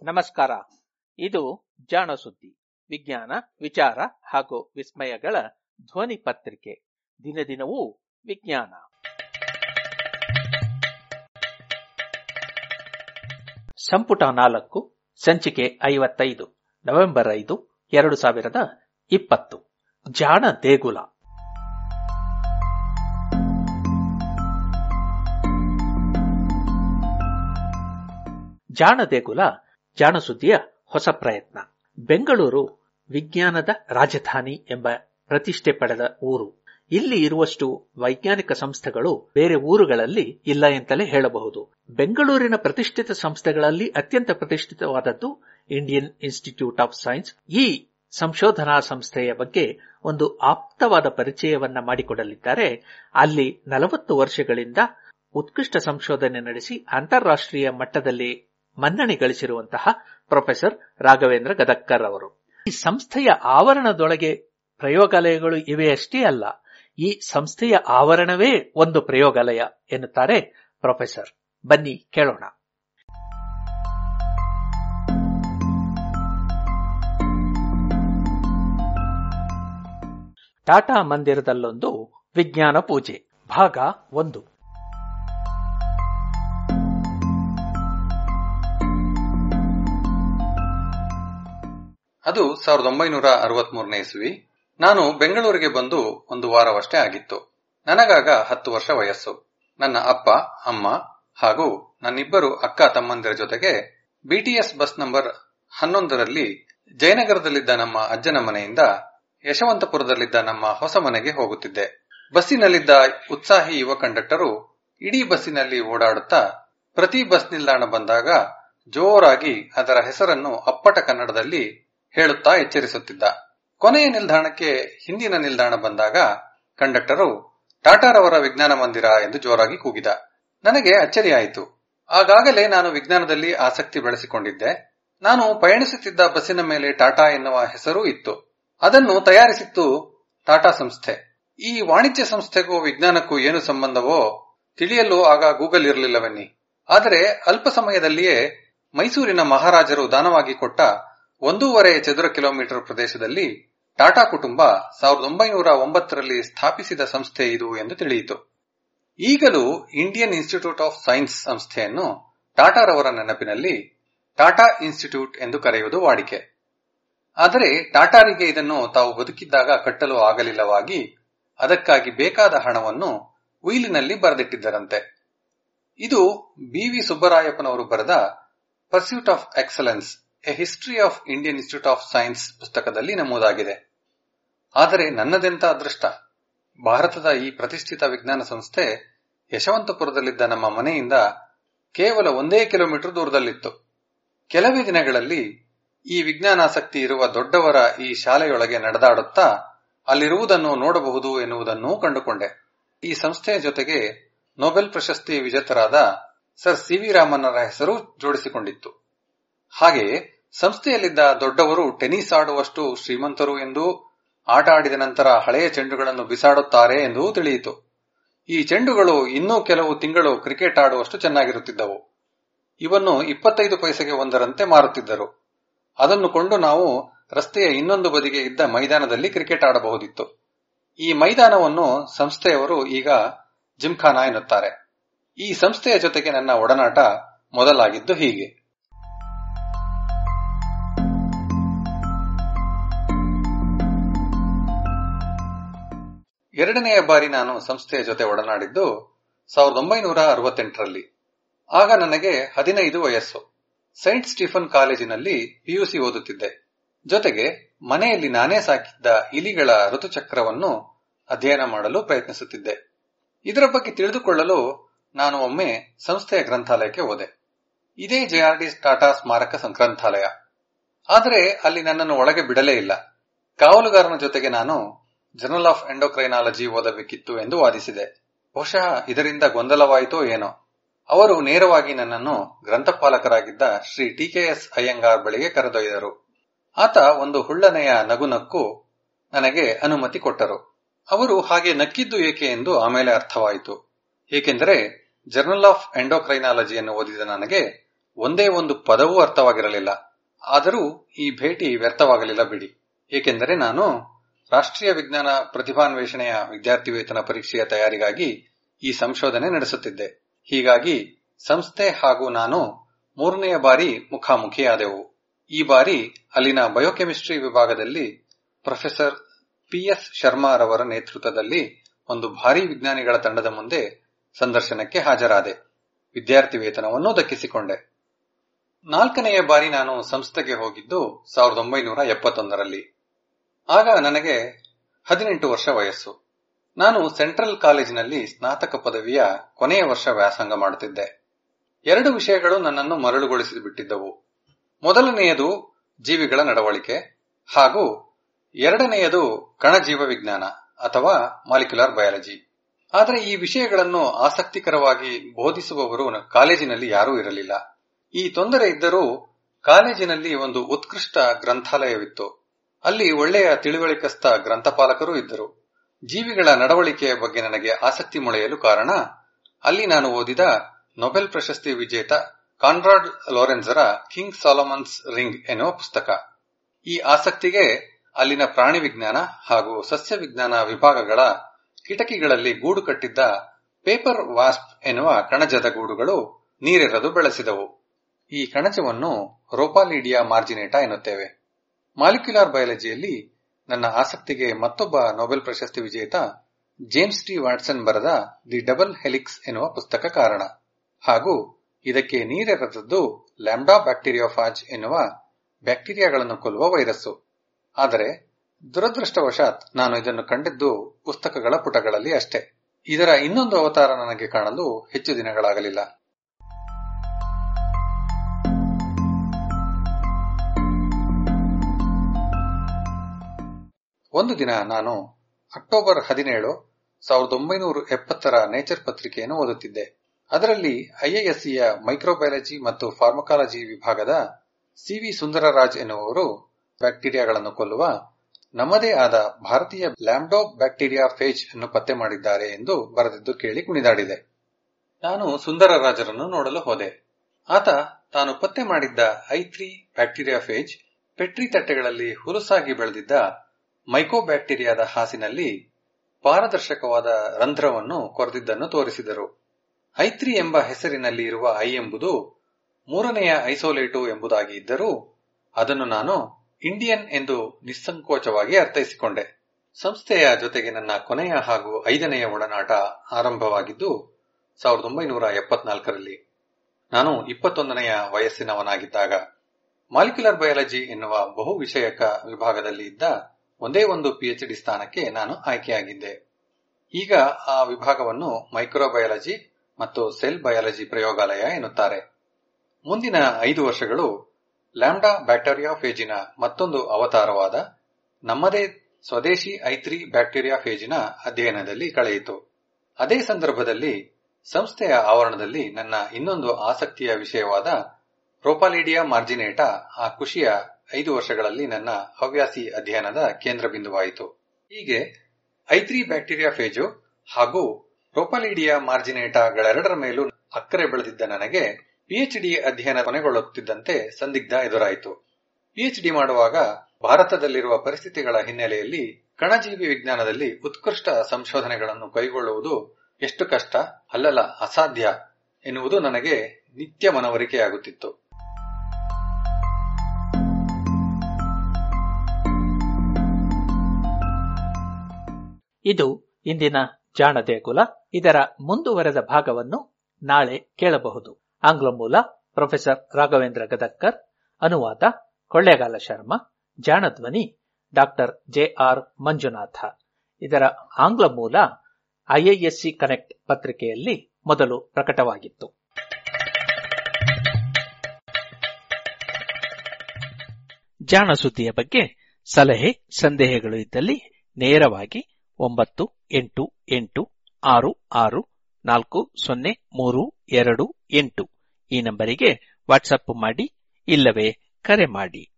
ನಮಸ್ಕಾರ ಇದು ಜಾಣ ಸುದ್ದಿ ವಿಜ್ಞಾನ ವಿಚಾರ ಹಾಗೂ ವಿಸ್ಮಯಗಳ ಧ್ವನಿ ಪತ್ರಿಕೆ ದಿನ ದಿನವೂ ವಿಜ್ಞಾನ ಸಂಪುಟ ನಾಲ್ಕು ಸಂಚಿಕೆ ಐವತ್ತೈದು ನವೆಂಬರ್ ಐದು ಎರಡು ಸಾವಿರದ ಇಪ್ಪತ್ತು ಜಾಣ ದೇಗುಲ ಜಾಣ ದೇಗುಲ ಜಾಣ ಸುದ್ದಿಯ ಹೊಸ ಪ್ರಯತ್ನ ಬೆಂಗಳೂರು ವಿಜ್ಞಾನದ ರಾಜಧಾನಿ ಎಂಬ ಪ್ರತಿಷ್ಠೆ ಪಡೆದ ಊರು ಇಲ್ಲಿ ಇರುವಷ್ಟು ವೈಜ್ಞಾನಿಕ ಸಂಸ್ಥೆಗಳು ಬೇರೆ ಊರುಗಳಲ್ಲಿ ಇಲ್ಲ ಎಂತಲೇ ಹೇಳಬಹುದು ಬೆಂಗಳೂರಿನ ಪ್ರತಿಷ್ಠಿತ ಸಂಸ್ಥೆಗಳಲ್ಲಿ ಅತ್ಯಂತ ಪ್ರತಿಷ್ಠಿತವಾದದ್ದು ಇಂಡಿಯನ್ ಇನ್ಸ್ಟಿಟ್ಯೂಟ್ ಆಫ್ ಸೈನ್ಸ್ ಈ ಸಂಶೋಧನಾ ಸಂಸ್ಥೆಯ ಬಗ್ಗೆ ಒಂದು ಆಪ್ತವಾದ ಪರಿಚಯವನ್ನ ಮಾಡಿಕೊಡಲಿದ್ದಾರೆ ಅಲ್ಲಿ ನಲವತ್ತು ವರ್ಷಗಳಿಂದ ಉತ್ಕೃಷ್ಟ ಸಂಶೋಧನೆ ನಡೆಸಿ ಅಂತಾರಾಷ್ಟ್ರೀಯ ಮಟ್ಟದಲ್ಲಿ ಮನ್ನಣೆ ಗಳಿಸಿರುವಂತಹ ಪ್ರೊಫೆಸರ್ ರಾಘವೇಂದ್ರ ಗದಕ್ಕರ್ ಅವರು ಈ ಸಂಸ್ಥೆಯ ಆವರಣದೊಳಗೆ ಪ್ರಯೋಗಾಲಯಗಳು ಇವೆಯಷ್ಟೇ ಅಲ್ಲ ಈ ಸಂಸ್ಥೆಯ ಆವರಣವೇ ಒಂದು ಪ್ರಯೋಗಾಲಯ ಎನ್ನುತ್ತಾರೆ ಪ್ರೊಫೆಸರ್ ಬನ್ನಿ ಕೇಳೋಣ ಟಾಟಾ ಮಂದಿರದಲ್ಲೊಂದು ವಿಜ್ಞಾನ ಪೂಜೆ ಭಾಗ ಒಂದು ಅದು ಸಾವಿರದ ಒಂಬೈನೂರ ಅರವತ್ಮೂರನೇ ಇಸ್ವಿ ನಾನು ಬೆಂಗಳೂರಿಗೆ ಬಂದು ಒಂದು ವಾರವಷ್ಟೇ ಆಗಿತ್ತು ನನಗಾಗ ಹತ್ತು ವರ್ಷ ವಯಸ್ಸು ನನ್ನ ಅಪ್ಪ ಅಮ್ಮ ಹಾಗೂ ನನ್ನಿಬ್ಬರು ಅಕ್ಕ ತಮ್ಮಂದಿರ ಜೊತೆಗೆ ಬಿಟಿಎಸ್ ಬಸ್ ನಂಬರ್ ಹನ್ನೊಂದರಲ್ಲಿ ಜಯನಗರದಲ್ಲಿದ್ದ ನಮ್ಮ ಅಜ್ಜನ ಮನೆಯಿಂದ ಯಶವಂತಪುರದಲ್ಲಿದ್ದ ನಮ್ಮ ಹೊಸ ಮನೆಗೆ ಹೋಗುತ್ತಿದ್ದೆ ಬಸ್ಸಿನಲ್ಲಿದ್ದ ಉತ್ಸಾಹಿ ಯುವ ಕಂಡಕ್ಟರು ಇಡೀ ಬಸ್ಸಿನಲ್ಲಿ ಓಡಾಡುತ್ತಾ ಪ್ರತಿ ಬಸ್ ನಿಲ್ದಾಣ ಬಂದಾಗ ಜೋರಾಗಿ ಅದರ ಹೆಸರನ್ನು ಅಪ್ಪಟ ಕನ್ನಡದಲ್ಲಿ ಹೇಳುತ್ತಾ ಎಚ್ಚರಿಸುತ್ತಿದ್ದ ಕೊನೆಯ ನಿಲ್ದಾಣಕ್ಕೆ ಹಿಂದಿನ ನಿಲ್ದಾಣ ಬಂದಾಗ ಕಂಡಕ್ಟರು ಟಾಟಾರವರ ವಿಜ್ಞಾನ ಮಂದಿರ ಎಂದು ಜೋರಾಗಿ ಕೂಗಿದ ನನಗೆ ಅಚ್ಚರಿಯಾಯಿತು ಆಗಾಗಲೇ ನಾನು ವಿಜ್ಞಾನದಲ್ಲಿ ಆಸಕ್ತಿ ಬೆಳೆಸಿಕೊಂಡಿದ್ದೆ ನಾನು ಪಯಣಿಸುತ್ತಿದ್ದ ಬಸ್ಸಿನ ಮೇಲೆ ಟಾಟಾ ಎನ್ನುವ ಹೆಸರೂ ಇತ್ತು ಅದನ್ನು ತಯಾರಿಸಿತ್ತು ಟಾಟಾ ಸಂಸ್ಥೆ ಈ ವಾಣಿಜ್ಯ ಸಂಸ್ಥೆಗೂ ವಿಜ್ಞಾನಕ್ಕೂ ಏನು ಸಂಬಂಧವೋ ತಿಳಿಯಲು ಆಗ ಗೂಗಲ್ ಇರಲಿಲ್ಲವೆನ್ನಿ ಆದರೆ ಅಲ್ಪ ಸಮಯದಲ್ಲಿಯೇ ಮೈಸೂರಿನ ಮಹಾರಾಜರು ದಾನವಾಗಿ ಕೊಟ್ಟ ಒಂದೂವರೆ ಚದುರ ಕಿಲೋಮೀಟರ್ ಪ್ರದೇಶದಲ್ಲಿ ಟಾಟಾ ಕುಟುಂಬ ಸಾವಿರದ ಒಂಬೈನೂರ ಒಂಬತ್ತರಲ್ಲಿ ಸ್ಥಾಪಿಸಿದ ಸಂಸ್ಥೆ ಇದು ಎಂದು ತಿಳಿಯಿತು ಈಗಲೂ ಇಂಡಿಯನ್ ಇನ್ಸ್ಟಿಟ್ಯೂಟ್ ಆಫ್ ಸೈನ್ಸ್ ಸಂಸ್ಥೆಯನ್ನು ಟಾಟಾರವರ ನೆನಪಿನಲ್ಲಿ ಟಾಟಾ ಇನ್ಸ್ಟಿಟ್ಯೂಟ್ ಎಂದು ಕರೆಯುವುದು ವಾಡಿಕೆ ಆದರೆ ಟಾಟಾರಿಗೆ ಇದನ್ನು ತಾವು ಬದುಕಿದ್ದಾಗ ಕಟ್ಟಲು ಆಗಲಿಲ್ಲವಾಗಿ ಅದಕ್ಕಾಗಿ ಬೇಕಾದ ಹಣವನ್ನು ಉಯಿಲಿನಲ್ಲಿ ಬರೆದಿಟ್ಟಿದ್ದರಂತೆ ಇದು ಬಿವಿ ಸುಬ್ಬರಾಯಪ್ಪನವರು ಬರೆದ pursuit of excellence a history of Indian Institute of Science ಪುಸ್ತಕದಲ್ಲಿ ನಮೂದಾಗಿದೆ ಆದರೆ ನನ್ನದೆಂತ ಅದೃಷ್ಟ ಭಾರತದ ಈ ಪ್ರತಿಷ್ಠಿತ ವಿಜ್ಞಾನ ಸಂಸ್ಥೆ ಯಶವಂತಪುರದಲ್ಲಿದ್ದ ನಮ್ಮ ಮನೆಯಿಂದ ಕೇವಲ ಒಂದೇ ಕಿಲೋಮೀಟರ್ ದೂರದಲ್ಲಿತ್ತು ಕೆಲವೇ ದಿನಗಳಲ್ಲಿ ಈ ವಿಜ್ಞಾನಾಸಕ್ತಿ ಇರುವ ದೊಡ್ಡವರ ಈ ಶಾಲೆಯೊಳಗೆ ನಡೆದಾಡುತ್ತಾ ಅಲ್ಲಿರುವುದನ್ನು ನೋಡಬಹುದು ಎನ್ನುವುದನ್ನೂ ಕಂಡುಕೊಂಡೆ ಈ ಸಂಸ್ಥೆಯ ಜೊತೆಗೆ ನೊಬೆಲ್ ಪ್ರಶಸ್ತಿ ವಿಜೇತರಾದ ಸರ್ ಸಿ ವಿ ರಾಮನ್ನರ ಹೆಸರು ಜೋಡಿಸಿಕೊಂಡಿತ್ತು ಹಾಗೆಯೇ ಸಂಸ್ಥೆಯಲ್ಲಿದ್ದ ದೊಡ್ಡವರು ಟೆನಿಸ್ ಆಡುವಷ್ಟು ಶ್ರೀಮಂತರು ಎಂದು ಆಟ ಆಡಿದ ನಂತರ ಹಳೆಯ ಚೆಂಡುಗಳನ್ನು ಬಿಸಾಡುತ್ತಾರೆ ಎಂದೂ ತಿಳಿಯಿತು ಈ ಚೆಂಡುಗಳು ಇನ್ನೂ ಕೆಲವು ತಿಂಗಳು ಕ್ರಿಕೆಟ್ ಆಡುವಷ್ಟು ಚೆನ್ನಾಗಿರುತ್ತಿದ್ದವು ಇವನ್ನು ಇಪ್ಪತ್ತೈದು ಪೈಸೆಗೆ ಒಂದರಂತೆ ಮಾರುತ್ತಿದ್ದರು ಅದನ್ನು ಕೊಂಡು ನಾವು ರಸ್ತೆಯ ಇನ್ನೊಂದು ಬದಿಗೆ ಇದ್ದ ಮೈದಾನದಲ್ಲಿ ಕ್ರಿಕೆಟ್ ಆಡಬಹುದಿತ್ತು ಈ ಮೈದಾನವನ್ನು ಸಂಸ್ಥೆಯವರು ಈಗ ಜಿಮ್ಖಾನಾ ಎನ್ನುತ್ತಾರೆ ಈ ಸಂಸ್ಥೆಯ ಜೊತೆಗೆ ನನ್ನ ಒಡನಾಟ ಮೊದಲಾಗಿದ್ದು ಹೀಗೆ ಎರಡನೆಯ ಬಾರಿ ನಾನು ಸಂಸ್ಥೆಯ ಜೊತೆ ಒಡನಾಡಿದ್ದು ಸಾವಿರದ ಒಂಬೈನೂರ ಅರವತ್ತೆಂಟರಲ್ಲಿ ಆಗ ನನಗೆ ಹದಿನೈದು ವಯಸ್ಸು ಸೈಂಟ್ ಸ್ಟೀಫನ್ ಕಾಲೇಜಿನಲ್ಲಿ ಪಿಯುಸಿ ಓದುತ್ತಿದ್ದೆ ಜೊತೆಗೆ ಮನೆಯಲ್ಲಿ ನಾನೇ ಸಾಕಿದ್ದ ಇಲಿಗಳ ಋತುಚಕ್ರವನ್ನು ಅಧ್ಯಯನ ಮಾಡಲು ಪ್ರಯತ್ನಿಸುತ್ತಿದ್ದೆ ಇದರ ಬಗ್ಗೆ ತಿಳಿದುಕೊಳ್ಳಲು ನಾನು ಒಮ್ಮೆ ಸಂಸ್ಥೆಯ ಗ್ರಂಥಾಲಯಕ್ಕೆ ಹೋದೆ ಇದೇ ಜೆಆರ್ಡಿ ಟಾಟಾ ಸ್ಮಾರಕ ಗ್ರಂಥಾಲಯ ಆದರೆ ಅಲ್ಲಿ ನನ್ನನ್ನು ಒಳಗೆ ಬಿಡಲೇ ಇಲ್ಲ ಕಾವಲುಗಾರನ ಜೊತೆಗೆ ನಾನು ಜರ್ನಲ್ ಆಫ್ ಎಂಡೋಕ್ರೈನಾಲಜಿ ಓದಬೇಕಿತ್ತು ಎಂದು ವಾದಿಸಿದೆ ಬಹುಶಃ ಇದರಿಂದ ಗೊಂದಲವಾಯಿತೋ ಏನೋ ಅವರು ನೇರವಾಗಿ ನನ್ನನ್ನು ಗ್ರಂಥಪಾಲಕರಾಗಿದ್ದ ಶ್ರೀ ಟಿಕೆಎಸ್ ಅಯ್ಯಂಗಾರ್ ಬಳಿಗೆ ಕರೆದೊಯ್ದರು ಆತ ಒಂದು ಹುಳ್ಳನೆಯ ನಗುನಕ್ಕು ನನಗೆ ಅನುಮತಿ ಕೊಟ್ಟರು ಅವರು ಹಾಗೆ ನಕ್ಕಿದ್ದು ಏಕೆ ಎಂದು ಆಮೇಲೆ ಅರ್ಥವಾಯಿತು ಏಕೆಂದರೆ ಜರ್ನಲ್ ಆಫ್ ಎಂಡೋಕ್ರೈನಾಲಜಿಯನ್ನು ಓದಿದ ನನಗೆ ಒಂದೇ ಒಂದು ಪದವೂ ಅರ್ಥವಾಗಿರಲಿಲ್ಲ ಆದರೂ ಈ ಭೇಟಿ ವ್ಯರ್ಥವಾಗಲಿಲ್ಲ ಬಿಡಿ ಏಕೆಂದರೆ ನಾನು ರಾಷ್ಟ್ರೀಯ ವಿಜ್ಞಾನ ಪ್ರತಿಭಾನ್ವೇಷಣೆಯ ವಿದ್ಯಾರ್ಥಿ ವೇತನ ಪರೀಕ್ಷೆಯ ತಯಾರಿಗಾಗಿ ಈ ಸಂಶೋಧನೆ ನಡೆಸುತ್ತಿದ್ದೆ ಹೀಗಾಗಿ ಸಂಸ್ಥೆ ಹಾಗೂ ನಾನು ಮೂರನೆಯ ಬಾರಿ ಮುಖಾಮುಖಿಯಾದೆವು ಈ ಬಾರಿ ಅಲ್ಲಿನ ಬಯೋಕೆಮಿಸ್ಟ್ರಿ ವಿಭಾಗದಲ್ಲಿ ಪ್ರೊಫೆಸರ್ ಪಿಎಸ್ ಶರ್ಮಾ ರವರ ನೇತೃತ್ವದಲ್ಲಿ ಒಂದು ಭಾರಿ ವಿಜ್ಞಾನಿಗಳ ತಂಡದ ಮುಂದೆ ಸಂದರ್ಶನಕ್ಕೆ ಹಾಜರಾದೆ ವಿದ್ಯಾರ್ಥಿ ವೇತನವನ್ನೂ ದಕ್ಕಿಸಿಕೊಂಡೆ ನಾಲ್ಕನೆಯ ಬಾರಿ ನಾನು ಸಂಸ್ಥೆಗೆ ಹೋಗಿದ್ದು ಸಾವಿರದ ಒಂಬೈನೂರ ಎಪ್ಪತ್ತೊಂದರಲ್ಲಿ ಆಗ ನನಗೆ ಹದಿನೆಂಟು ವರ್ಷ ವಯಸ್ಸು ನಾನು ಸೆಂಟ್ರಲ್ ಕಾಲೇಜಿನಲ್ಲಿ ಸ್ನಾತಕ ಪದವಿಯ ಕೊನೆಯ ವರ್ಷ ವ್ಯಾಸಂಗ ಮಾಡುತ್ತಿದ್ದೆ ಎರಡು ವಿಷಯಗಳು ನನ್ನನ್ನು ಮರಳುಗೊಳಿಸಿ ಬಿಟ್ಟಿದ್ದವು ಮೊದಲನೆಯದು ಜೀವಿಗಳ ನಡವಳಿಕೆ ಹಾಗೂ ಎರಡನೆಯದು ಕಣಜೀವ ವಿಜ್ಞಾನ ಅಥವಾ ಮಾಲಿಕ್ಯುಲರ್ ಬಯಾಲಜಿ ಆದರೆ ಈ ವಿಷಯಗಳನ್ನು ಆಸಕ್ತಿಕರವಾಗಿ ಬೋಧಿಸುವವರು ಕಾಲೇಜಿನಲ್ಲಿ ಯಾರೂ ಇರಲಿಲ್ಲ ಈ ತೊಂದರೆ ಇದ್ದರೂ ಕಾಲೇಜಿನಲ್ಲಿ ಒಂದು ಉತ್ಕೃಷ್ಟ ಗ್ರಂಥಾಲಯವಿತ್ತು ಅಲ್ಲಿ ಒಳ್ಳೆಯ ತಿಳಿವಳಿಕಸ್ಥ ಗ್ರಂಥಪಾಲಕರೂ ಇದ್ದರು ಜೀವಿಗಳ ನಡವಳಿಕೆಯ ಬಗ್ಗೆ ನನಗೆ ಆಸಕ್ತಿ ಮೊಳೆಯಲು ಕಾರಣ ಅಲ್ಲಿ ನಾನು ಓದಿದ ನೊಬೆಲ್ ಪ್ರಶಸ್ತಿ ವಿಜೇತ ಕಾನ್ರಾಡ್ ಲೋರೆನ್ಸರ ಕಿಂಗ್ ಸಾಲಮನ್ಸ್ ರಿಂಗ್ ಎನ್ನುವ ಪುಸ್ತಕ ಈ ಆಸಕ್ತಿಗೆ ಅಲ್ಲಿನ ಪ್ರಾಣಿ ವಿಜ್ಞಾನ ಹಾಗೂ ಸಸ್ಯ ವಿಜ್ಞಾನ ವಿಭಾಗಗಳ ಕಿಟಕಿಗಳಲ್ಲಿ ಗೂಡು ಕಟ್ಟಿದ್ದ ಪೇಪರ್ ವಾಸ್ಪ್ ಎನ್ನುವ ಕಣಜದ ಗೂಡುಗಳು ನೀರೆರೆದು ಬೆಳೆಸಿದವು ಈ ಕಣಜವನ್ನು ರೋಪಾಲಿಡಿಯಾ ಮಾರ್ಜಿನೇಟಾ ಎನ್ನುತ್ತೇವೆ ಮಾಲಿಕ್ಯುಲಾರ್ ಬಯಾಲಜಿಯಲ್ಲಿ ನನ್ನ ಆಸಕ್ತಿಗೆ ಮತ್ತೊಬ್ಬ ನೊಬೆಲ್ ಪ್ರಶಸ್ತಿ ವಿಜೇತ ಜೇಮ್ಸ್ ಟಿ ವಾಟ್ಸನ್ ಬರೆದ ದಿ ಡಬಲ್ ಹೆಲಿಕ್ಸ್ ಎನ್ನುವ ಪುಸ್ತಕ ಕಾರಣ ಹಾಗೂ ಇದಕ್ಕೆ ನೀರೆರೆದದ್ದು ಲ್ಯಾಂಬ್ಡಾ ಬ್ಯಾಕ್ಟೀರಿಯೋಫಾಜ್ ಎನ್ನುವ ಬ್ಯಾಕ್ಟೀರಿಯಾಗಳನ್ನು ಕೊಲ್ಲುವ ವೈರಸ್ಸು ಆದರೆ ದುರದೃಷ್ಟವಶಾತ್ ನಾನು ಇದನ್ನು ಕಂಡಿದ್ದು ಪುಸ್ತಕಗಳ ಪುಟಗಳಲ್ಲಿ ಅಷ್ಟೇ ಇದರ ಇನ್ನೊಂದು ಅವತಾರ ನನಗೆ ಕಾಣಲು ಹೆಚ್ಚು ದಿನಗಳಾಗಲಿಲ್ಲ ಒಂದು ದಿನ ನಾನು ಅಕ್ಟೋಬರ್ ಹದಿನೇಳು ಸಾವಿರದ ಒಂಬೈನೂರ ಎಪ್ಪತ್ತರ ನೇಚರ್ ಪತ್ರಿಕೆಯನ್ನು ಓದುತ್ತಿದ್ದೆ ಅದರಲ್ಲಿ ಐಎಎಸ್ಸಿಯ ಮೈಕ್ರೋಬಯಾಲಜಿ ಮತ್ತು ಫಾರ್ಮಕಾಲಜಿ ವಿಭಾಗದ ಸಿವಿ ಸುಂದರರಾಜ್ ಎನ್ನುವವರು ಬ್ಯಾಕ್ಟೀರಿಯಾಗಳನ್ನು ಕೊಲ್ಲುವ ನಮ್ಮದೇ ಆದ ಭಾರತೀಯ ಲ್ಯಾಂಬ್ಡೋ ಬ್ಯಾಕ್ಟೀರಿಯಾ ಫೇಜ್ ಅನ್ನು ಪತ್ತೆ ಮಾಡಿದ್ದಾರೆ ಎಂದು ಬರೆದಿದ್ದು ಕೇಳಿ ಕುಣಿದಾಡಿದೆ ನಾನು ಸುಂದರರಾಜರನ್ನು ನೋಡಲು ಹೋದೆ ಆತ ತಾನು ಪತ್ತೆ ಮಾಡಿದ್ದ I three bacteria phage petri ತಟ್ಟೆಗಳಲ್ಲಿ ಹುಲುಸಾಗಿ ಬೆಳೆದಿದ್ದ ಮೈಕೋಬ್ಯಾಕ್ಟೀರಿಯಾದ ಹಾಸಿನಲ್ಲಿ ಪಾರದರ್ಶಕವಾದ ರಂಧ್ರವನ್ನು ಕೊರೆದಿದ್ದನ್ನು ತೋರಿಸಿದರು ಐತ್ರಿ ಎಂಬ ಹೆಸರಿನಲ್ಲಿ ಇರುವ ಐ ಎಂಬುದು ಮೂರನೆಯ ಐಸೋಲೇಟು ಎಂಬುದಾಗಿ ಇದ್ದರೂ ಅದನ್ನು ನಾನು ಇಂಡಿಯನ್ ಎಂದು ನಿಸ್ಸಂಕೋಚವಾಗಿ ಅರ್ಥೈಸಿಕೊಂಡೆ ಸಂಸ್ಥೆಯ ಜೊತೆಗೆ ನನ್ನ ಕೊನೆಯ ಹಾಗೂ ಐದನೆಯ ಒಡನಾಟ ಆರಂಭವಾಗಿದ್ದು ಸಾವಿರದ ಒಂಬೈನೂರ ಎಪ್ಪತ್ನಾಲ್ಕರಲ್ಲಿ ನಾನು ಇಪ್ಪತ್ತೊಂದನೆಯ ವಯಸ್ಸಿನವನಾಗಿದ್ದಾಗ ಮಾಲಿಕ್ಯುಲರ್ ಬಯಾಲಜಿ ಎನ್ನುವ ಬಹು ವಿಷಯಕ ವಿಭಾಗದಲ್ಲಿ ಇದ್ದ ಒಂದೇ ಒಂದು ಪಿಎಚ್ಡಿ ಸ್ಥಾನಕ್ಕೆ ನಾನು ಆಯ್ಕೆಯಾಗಿದ್ದೆ ಈಗ ಆ ವಿಭಾಗವನ್ನು ಮೈಕ್ರೋಬಯಾಲಜಿ ಮತ್ತು ಸೆಲ್ ಬಯಾಲಜಿ ಪ್ರಯೋಗಾಲಯ ಎನ್ನುತ್ತಾರೆ ಮುಂದಿನ ಐದು ವರ್ಷಗಳು ಲ್ಯಾಂಬ್ಡಾ ಬ್ಯಾಕ್ಟೀರಿಯಾ ಫೇಜಿನ ಮತ್ತೊಂದು ಅವತಾರವಾದ ನಮ್ಮದೇ ಸ್ವದೇಶಿ ಐತ್ರಿ ಬ್ಯಾಕ್ಟೀರಿಯಾ ಫೇಜಿನ ಅಧ್ಯಯನದಲ್ಲಿ ಕಳೆಯಿತು ಅದೇ ಸಂದರ್ಭದಲ್ಲಿ ಸಂಸ್ಥೆಯ ಆವರಣದಲ್ಲಿ ನನ್ನ ಇನ್ನೊಂದು ಆಸಕ್ತಿಯ ವಿಷಯವಾದ ರೋಪಾಲಿಡಿಯಾ ಮಾರ್ಜಿನೇಟಾ ಆ ಖುಷಿಯ ಐದು ವರ್ಷಗಳಲ್ಲಿ ನನ್ನ ಹವ್ಯಾಸಿ ಅಧ್ಯಯನದ ಕೇಂದ್ರ ಬಿಂದುವಾಯಿತು ಹೀಗೆ ಐತ್ರಿ ಬ್ಯಾಕ್ಟೀರಿಯಾ ಫೇಜು ಹಾಗೂ ರೋಪಾಲಿಡಿಯಾ ಮಾರ್ಜಿನೇಟಾಗಳೆರಡರ ಮೇಲೂ ಅಕ್ಕರೆ ಬೆಳೆದಿದ್ದ ನನಗೆ ಪಿಎಚ್ಡಿ ಅಧ್ಯಯನ ಕೊನೆಗೊಳ್ಳುತ್ತಿದ್ದಂತೆ ಸಂದಿಗ್ಧ ಎದುರಾಯಿತು ಪಿಎಚ್ಡಿ ಮಾಡುವಾಗ ಭಾರತದಲ್ಲಿರುವ ಪರಿಸ್ಥಿತಿಗಳ ಹಿನ್ನೆಲೆಯಲ್ಲಿ ಕಣಜೀವಿ ವಿಜ್ಞಾನದಲ್ಲಿ ಉತ್ಕೃಷ್ಟ ಸಂಶೋಧನೆಗಳನ್ನು ಕೈಗೊಳ್ಳುವುದು ಎಷ್ಟು ಕಷ್ಟ ಅಲ್ಲಲ್ಲ ಅಸಾಧ್ಯ ಎನ್ನುವುದು ನನಗೆ ನಿತ್ಯ ಮನವರಿಕೆಯಾಗುತ್ತಿತ್ತು ಇದು ಇಂದಿನ ಜಾಣ ದೇಗುಲ ಇದರ ಮುಂದುವರೆದ ಭಾಗವನ್ನು ನಾಳೆ ಕೇಳಬಹುದು ಆಂಗ್ಲ ಮೂಲ ಪ್ರೊಫೆಸರ್ ರಾಘವೇಂದ್ರ ಗದಕ್ಕರ್ ಅನುವಾದ ಕೊಳ್ಳೇಗಾಲ ಶರ್ಮಾ ಜಾಣಧ್ವನಿ ಡಾಕ್ಟರ್ ಜೆ ಆರ್ ಮಂಜುನಾಥ ಇದರ ಆಂಗ್ಲ ಮೂಲ ಐಐಎಸ್ಸಿ ಕನೆಕ್ಟ್ ಪತ್ರಿಕೆಯಲ್ಲಿ ಮೊದಲು ಪ್ರಕಟವಾಗಿತ್ತು ಜಾಣ ಸುದ್ದಿಯ ಬಗ್ಗೆ ಸಲಹೆ ಸಂದೇಹಗಳು ಇದ್ದಲ್ಲಿ ನೇರವಾಗಿ ಒಂಬತ್ತು ಎಂಟು ಎಂಟು ಆರು ಆರು ನಾಲ್ಕು ಸೊನ್ನೆ ಮೂರು ಎರಡು ಎಂಟು ಈ ನಂಬರಿಗೆ ವಾಟ್ಸಪ್ ಮಾಡಿ ಇಲ್ಲವೇ ಕರೆ ಮಾಡಿ